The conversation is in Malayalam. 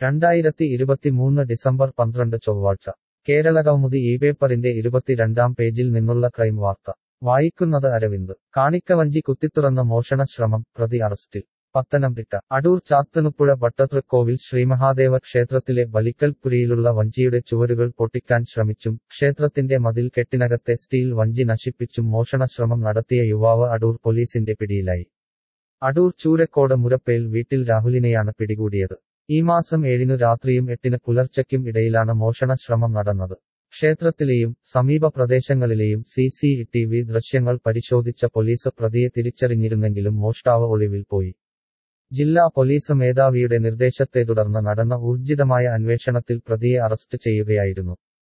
രണ്ടായിരത്തി ഇരുപത്തിമൂന്ന് ഡിസംബർ പന്ത്രണ്ട് ചൊവ്വാഴ്ച കേരളകൗമുദി ഈ പേപ്പറിന്റെ ഇരുപത്തിരണ്ടാം പേജിൽ നിന്നുള്ള ക്രൈം വാർത്ത വായിക്കുന്നത് അരവിന്ദ് കാണിക്കവഞ്ചി കുത്തിത്തുറന്ന മോഷണ ശ്രമം പ്രതി അറസ്റ്റിൽ പത്തനംതിട്ട അടൂർ ചാത്തനുപ്പുഴ ഭട്ടതൃക്കോവിൽ ശ്രീമഹാദേവ ക്ഷേത്രത്തിലെ ബലിക്കൽപുരിയിലുള്ള വഞ്ചിയുടെ ചുവരുകൾ പൊട്ടിക്കാൻ ശ്രമിച്ചും ക്ഷേത്രത്തിന്റെ മതിൽ കെട്ടിനകത്തെ സ്റ്റീൽ വഞ്ചി നശിപ്പിച്ചും മോഷണശ്രമം നടത്തിയ യുവാവ് അടൂർ പോലീസിന്റെ പിടിയിലായി അടൂർ ചൂരക്കോട് മുരപ്പേൽ വീട്ടിൽ രാഹുലിനെയാണ് പിടികൂടിയത് ഈ മാസം ഏഴിനു രാത്രിയും എട്ടിന് പുലർച്ചയ്ക്കും ഇടയിലാണ് മോഷണ ശ്രമം നടന്നത് ക്ഷേത്രത്തിലെയും സമീപ പ്രദേശങ്ങളിലെയും സി സി ടി വി ദൃശ്യങ്ങൾ പരിശോധിച്ച പോലീസ് പ്രതിയെ തിരിച്ചറിഞ്ഞിരുന്നെങ്കിലും മോഷ്ടാവ് ഒളിവിൽ പോയി ജില്ലാ പോലീസ് മേധാവിയുടെ നിർദ്ദേശത്തെ തുടർന്ന് നടന്ന ഊർജിതമായ അന്വേഷണത്തിൽ പ്രതിയെ അറസ്റ്റ് ചെയ്യുകയായിരുന്നു